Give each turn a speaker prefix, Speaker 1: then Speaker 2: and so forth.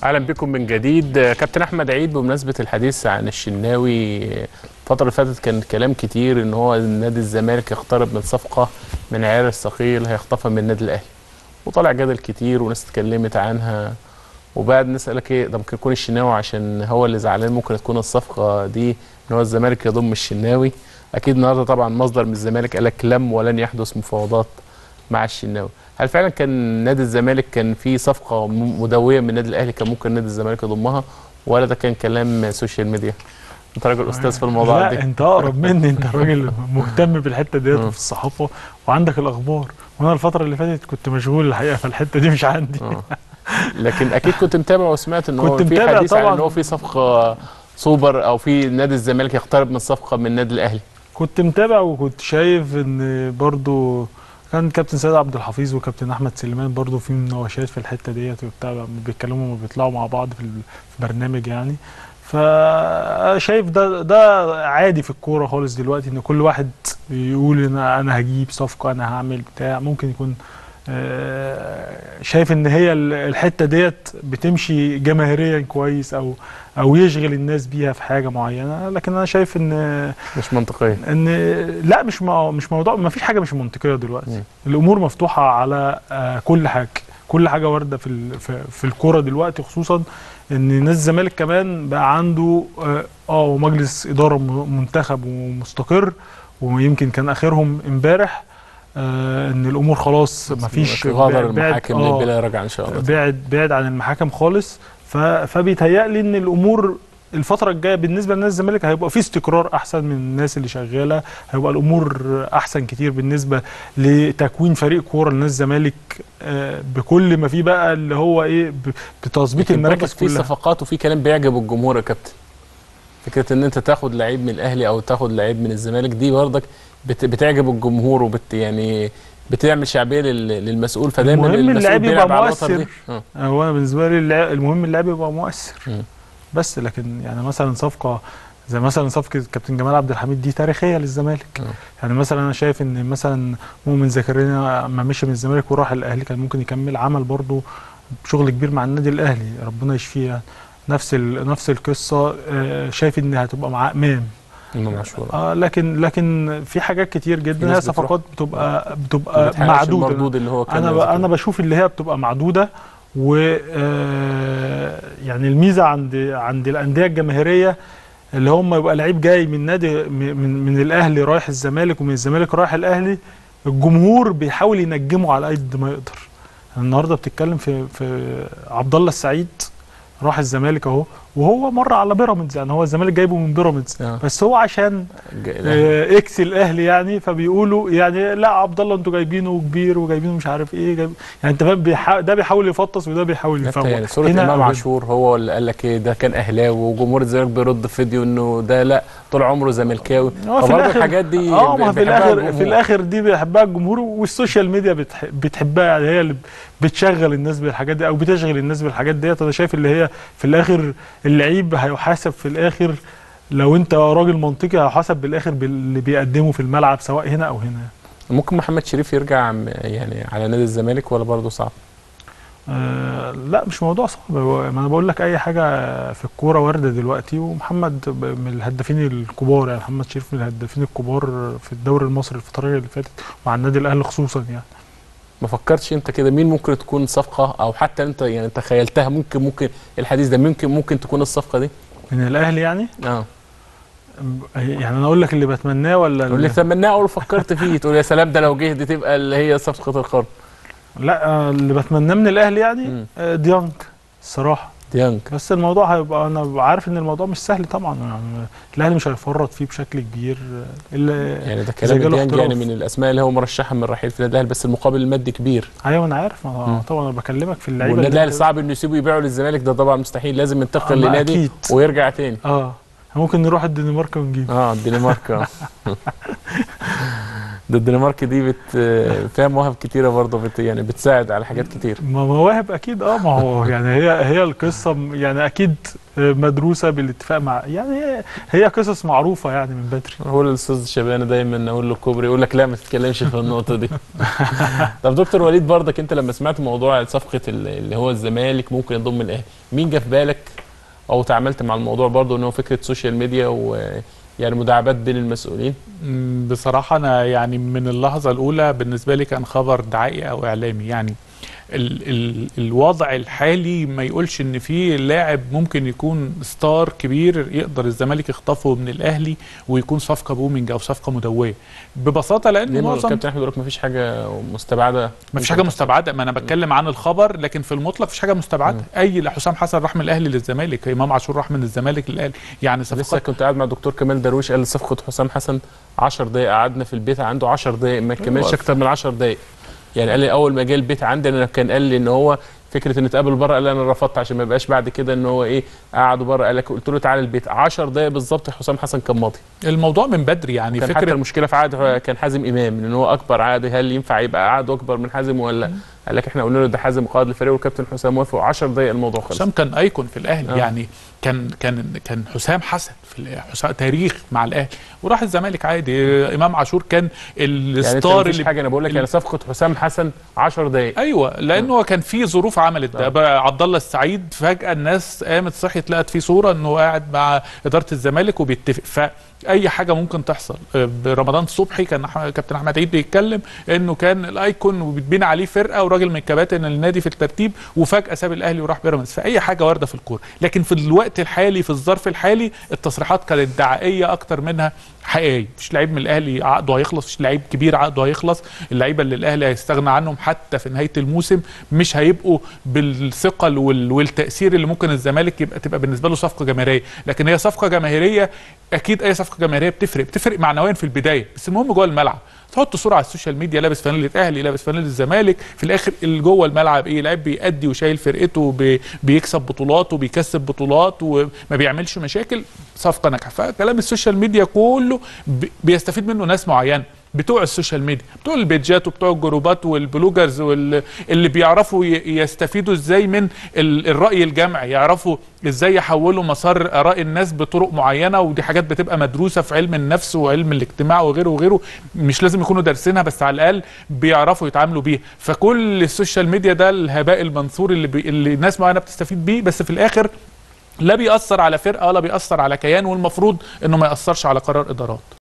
Speaker 1: اهلا بكم من جديد كابتن احمد عيد بمناسبه الحديث عن الشناوي الفتره اللي فاتت كان كلام كتير ان هو نادي الزمالك يقترب من صفقه من عيار الثقيل هيخطفها من النادي الاهلي وطلع جدل كتير وناس اتكلمت عنها وبعد الناس قال لك ايه ده ممكن يكون الشناوي عشان هو اللي زعلان ممكن تكون الصفقه دي ان هو الزمالك يضم الشناوي اكيد النهارده طبعا مصدر من الزمالك قال لك لم ولن يحدث مفاوضات مع الشناوي هل فعلا كان نادي الزمالك كان في صفقه مدويه من النادي الاهلي كان ممكن نادي الزمالك يضمها ولا ده كان كلام سوشيال ميديا انت راجل استاذ في الموضوع
Speaker 2: لا
Speaker 1: ده
Speaker 2: انت اقرب مني انت راجل مهتم بالحته ديت وفي الصحافه وعندك الاخبار وانا الفتره اللي فاتت كنت مشغول الحقيقه فالحته دي مش عندي
Speaker 1: آه. لكن اكيد كنت متابع وسمعت ان هو
Speaker 2: كنت
Speaker 1: في
Speaker 2: متابع
Speaker 1: حديث عن
Speaker 2: طبعاً.
Speaker 1: ان هو في صفقه سوبر او في نادي الزمالك يقترب من صفقه من النادي الاهلي
Speaker 2: كنت متابع وكنت شايف ان برضو كان كابتن سيد عبد الحفيظ وكابتن احمد سليمان برضو في مناوشات في الحته ديت وبتاع بيتكلموا وبيطلعوا مع بعض في ال- في برنامج يعني فشايف ده ده عادي في الكوره خالص دلوقتي ان كل واحد يقول ان انا هجيب صفقه انا هعمل بتاع ممكن يكون آه، شايف ان هي ال- الحته ديت بتمشي جماهيريا كويس او او يشغل الناس بيها في حاجه معينه لكن انا شايف ان
Speaker 1: مش منطقيه
Speaker 2: ان لا مش مو- مش موضوع ما فيش حاجه مش منطقيه دلوقتي
Speaker 1: مم.
Speaker 2: الامور مفتوحه على آه، كل حاجه كل حاجه وارده في ال- في, في الكوره دلوقتي خصوصا ان نادي الزمالك كمان بقى عنده اه آه، ومجلس اداره م- منتخب ومستقر ويمكن كان اخرهم امبارح آه ان الامور خلاص ما فيش
Speaker 1: غادر المحاكم بلا رجعه ان شاء الله
Speaker 2: بعد بعد عن المحاكم خالص ف- فبيتهيألي ان الامور الفترة الجاية بالنسبة لنادي الزمالك هيبقى في استقرار أحسن من الناس اللي شغالة هيبقى الأمور أحسن كتير بالنسبة لتكوين فريق كورة لنادي الزمالك آه، بكل ما فيه بقى اللي هو إيه ب- بتظبيط
Speaker 1: لكن
Speaker 2: المراكز
Speaker 1: برضك في
Speaker 2: كلها
Speaker 1: صفقات وفي كلام بيعجب الجمهور يا كابتن فكره ان انت تاخد لعيب من الاهلي او تاخد لعيب من الزمالك دي برضك بت بتعجب الجمهور وبت يعني بتعمل شعبيه لل- للمسؤول فدايما
Speaker 2: المهم
Speaker 1: المسؤول
Speaker 2: اللاعب يبقى
Speaker 1: بيلعب على الوتر
Speaker 2: مؤثر.
Speaker 1: دي. آه.
Speaker 2: هو أنا بالنسبة لي اللع- المهم اللاعب يبقى مؤثر
Speaker 1: مم.
Speaker 2: بس لكن يعني مثلا صفقة زي مثلا صفقة كابتن جمال عبد الحميد دي تاريخية للزمالك
Speaker 1: آه.
Speaker 2: يعني مثلا انا شايف ان مثلا مؤمن زكريا لما مشي من الزمالك وراح الاهلي كان ممكن يكمل عمل برضه شغل كبير مع النادي الاهلي ربنا يشفيه يعني نفس ال- نفس القصه آه، شايف ان هتبقى معاه امام
Speaker 1: امام عاشور
Speaker 2: آه لكن لكن في حاجات كتير
Speaker 1: في
Speaker 2: جدا
Speaker 1: ناس
Speaker 2: هي
Speaker 1: بتروح-
Speaker 2: صفقات بتبقى
Speaker 1: ما
Speaker 2: بتبقى
Speaker 1: بتحققش
Speaker 2: معدوده
Speaker 1: المردود اللي هو كان
Speaker 2: انا ب-
Speaker 1: ذكره.
Speaker 2: انا بشوف اللي هي بتبقى معدوده و آه، يعني الميزه عند عند الانديه الجماهيريه اللي هم يبقى لعيب جاي من نادي من من الاهلي رايح الزمالك ومن الزمالك رايح الاهلي الجمهور بيحاول ينجمه على قد ما يقدر النهارده بتتكلم في في عبد الله السعيد راح الزمالك اهو وهو مر على بيراميدز يعني هو الزمالك جايبه من بيراميدز
Speaker 1: آه.
Speaker 2: بس هو عشان
Speaker 1: ج- الأهلي.
Speaker 2: آه، اكس الاهلي يعني فبيقولوا يعني لا عبد الله انتوا جايبينه كبير وجايبينه مش عارف ايه جايب يعني انت فاهم بيحا... ده بيحاول يفطس وده بيحاول
Speaker 1: حتى
Speaker 2: يفوق
Speaker 1: يعني صورة
Speaker 2: هنا
Speaker 1: إمام
Speaker 2: أو هنا.
Speaker 1: عاشور هو اللي قال لك إيه ده كان أهلاوي وجمهور الزمالك بيرد في فيديو إنه ده لا طول عمره زملكاوي
Speaker 2: هو في
Speaker 1: فبرضه
Speaker 2: الآخر-
Speaker 1: الحاجات دي
Speaker 2: اه ما في
Speaker 1: بيحبها
Speaker 2: الاخر
Speaker 1: الجمهور.
Speaker 2: في الاخر دي بيحبها الجمهور والسوشيال ميديا بتح... بتحبها يعني هي اللي بتشغل الناس بالحاجات دي او بتشغل الناس بالحاجات ديت انا شايف اللي هي في الاخر اللعيب هيحاسب في الاخر لو انت راجل منطقي هيحاسب بالاخر باللي بيقدمه في الملعب سواء هنا او هنا
Speaker 1: ممكن محمد شريف يرجع م- يعني على نادي الزمالك ولا برضه صعب؟
Speaker 2: آه لا مش موضوع صعب هو- ما انا بقول لك اي حاجه في الكوره وارده دلوقتي ومحمد ب- من الهدافين الكبار يعني محمد شريف من الهدافين الكبار في الدوري المصري الفتره اللي فاتت مع النادي الاهلي خصوصا يعني
Speaker 1: ما فكرتش انت كده مين ممكن تكون صفقه او حتى انت يعني تخيلتها ممكن ممكن الحديث ده ممكن ممكن تكون الصفقه دي؟
Speaker 2: من الاهلي يعني
Speaker 1: اه
Speaker 2: يعني انا اقول لك اللي بتمناه ولا
Speaker 1: تقول لي تمناه او فكرت فيه تقول يا سلام ده لو جه دي تبقى اللي هي صفقه القرن
Speaker 2: لا آه، اللي بتمناه من الاهلي يعني
Speaker 1: مم.
Speaker 2: آه، ديانج الصراحه
Speaker 1: ديانج
Speaker 2: بس الموضوع هيبقى انا عارف ان الموضوع مش سهل طبعا يعني الاهلي مش هيفرط فيه بشكل كبير آه، الا
Speaker 1: يعني ده
Speaker 2: إذا
Speaker 1: كلام
Speaker 2: جاله
Speaker 1: ديانج يعني
Speaker 2: احتراف.
Speaker 1: من الاسماء اللي هو مرشحها من الرحيل في النادي الاهلي بس المقابل المادي كبير
Speaker 2: ايوه انا عارف
Speaker 1: مم.
Speaker 2: ما طبعا انا بكلمك في اللعيبه
Speaker 1: والنادي
Speaker 2: اللي
Speaker 1: الاهلي صعب انه يسيبه يبيعه للزمالك ده طبعا مستحيل لازم ينتقل
Speaker 2: آه، ما
Speaker 1: لنادي
Speaker 2: أكيد.
Speaker 1: ويرجع تاني
Speaker 2: اه ممكن نروح الدنمارك ونجيب
Speaker 1: اه الدنمارك آه. ده الدنمارك دي بت فيها مواهب كتيره برضه بت يعني بتساعد على حاجات كتير
Speaker 2: ما مواهب اكيد اه ما هو يعني هي هي القصه م- يعني اكيد مدروسه بالاتفاق مع يعني هي, هي قصص معروفه يعني من بدري
Speaker 1: هو الاستاذ شبانه دايما اقول له كوبري يقول لك لا ما تتكلمش في النقطه دي طب دكتور وليد برضك انت لما سمعت موضوع صفقه ال- اللي هو الزمالك ممكن يضم الاهلي مين جه في بالك او تعاملت مع الموضوع برضه ان هو فكره سوشيال ميديا ويعني مداعبات بين المسؤولين
Speaker 3: مم، بصراحة أنا يعني من اللحظة الأولى بالنسبة لي كان خبر دعائي أو إعلامي يعني ال ال الوضع الحالي ما يقولش ان في لاعب ممكن يكون ستار كبير يقدر الزمالك يخطفه من الاهلي ويكون صفقه بومينج او صفقه مدويه ببساطه لان
Speaker 1: ليه ما
Speaker 3: معظم
Speaker 1: الكابتن احمد بيقول لك ما فيش حاجه مستبعده
Speaker 3: ما فيش حاجه مستبعده ما انا بتكلم عن الخبر لكن في المطلق فيش حاجه مستبعده اي حسام حسن راح من الاهلي للزمالك امام عاشور راح من الزمالك للاهلي يعني
Speaker 1: لسه
Speaker 3: صفقات
Speaker 1: كنت قاعد مع الدكتور كمال درويش قال صفقه حسام حسن 10 دقائق قعدنا في البيت عنده 10 دقائق ما كملش
Speaker 3: أيوة.
Speaker 1: اكتر من 10 دقائق يعني قال لي اول ما جه البيت عندي انا كان قال لي ان هو فكره ان نتقابل بره قال لي انا رفضت عشان ما يبقاش بعد كده ان هو ايه قعدوا بره قال لك قلت له تعالى البيت 10 دقائق بالظبط حسام حسن كان ماضي
Speaker 3: الموضوع من بدري يعني
Speaker 1: كان حتى
Speaker 3: فكره
Speaker 1: المشكله في عقد كان حازم امام لان هو اكبر عقد هل ينفع يبقى عقده اكبر من حازم ولا قال لك احنا قلنا له ده حازم قائد الفريق والكابتن حسام وافق 10 دقائق الموضوع خلص
Speaker 3: حسام كان ايكون في الاهلي
Speaker 1: آه.
Speaker 3: آه. يعني كان كان كان حسام حسن في ال- حسام تاريخ مع الاهلي وراح الزمالك عادي امام عاشور كان
Speaker 1: يعني انت
Speaker 3: الستار
Speaker 1: مفيش
Speaker 3: اللي
Speaker 1: حاجه انا بقول لك يعني صفقه حسام حسن 10 دقائق
Speaker 3: ايوه لانه هو كان في ظروف عملت ده
Speaker 1: آه.
Speaker 3: بقى عبد الله السعيد فجاه الناس قامت صحيت لقت في صوره انه قاعد مع اداره الزمالك وبيتفق فاي حاجه ممكن تحصل آه، برمضان صبحي كان أح- كابتن احمد عيد بيتكلم انه كان الايكون وبتبني عليه فرقه وراجل من كباتن النادي في الترتيب وفجاه ساب الاهلي وراح بيراميدز فاي حاجه وارده في الكوره لكن في الوقت الحالي في الظرف الحالي التصريحات كانت دعائيه اكتر منها حقيقيه مفيش لعيب من الاهلي عقده هيخلص مفيش لعيب كبير عقده هيخلص اللعيبه اللي الاهلي هيستغنى عنهم حتى في نهايه الموسم مش هيبقوا بالثقل وال- والتاثير اللي ممكن الزمالك يبقى تبقى بالنسبه له صفقه جماهيريه لكن هي صفقه جماهيريه اكيد اي صفقه جماهيريه بتفرق بتفرق معنويا في البدايه بس المهم جوه الملعب تحط صوره على السوشيال ميديا لابس فانيله اهلي لابس فانيله الزمالك في الاخر اللي جوه الملعب ايه لعيب بيأدي وشايل فرقته بي بيكسب بطولات وبيكسب بطولات وما بيعملش مشاكل صفقه ناجحه فكلام السوشيال ميديا كله بي- بيستفيد منه ناس معينه بتوع السوشيال ميديا بتوع البيجات وبتوع الجروبات والبلوجرز واللي بيعرفوا ي- يستفيدوا ازاي من ال- الرأي الجمعي يعرفوا ازاي يحولوا مسار آراء الناس بطرق معينة ودي حاجات بتبقى مدروسة في علم النفس وعلم الاجتماع وغيره وغيره مش لازم يكونوا دارسينها بس على الأقل بيعرفوا يتعاملوا بيها فكل السوشيال ميديا ده الهباء المنثور اللي, بي اللي ناس معينة بتستفيد بيه بس في الآخر لا بيأثر على فرقة ولا بيأثر على كيان والمفروض انه ما يأثرش على قرار إدارات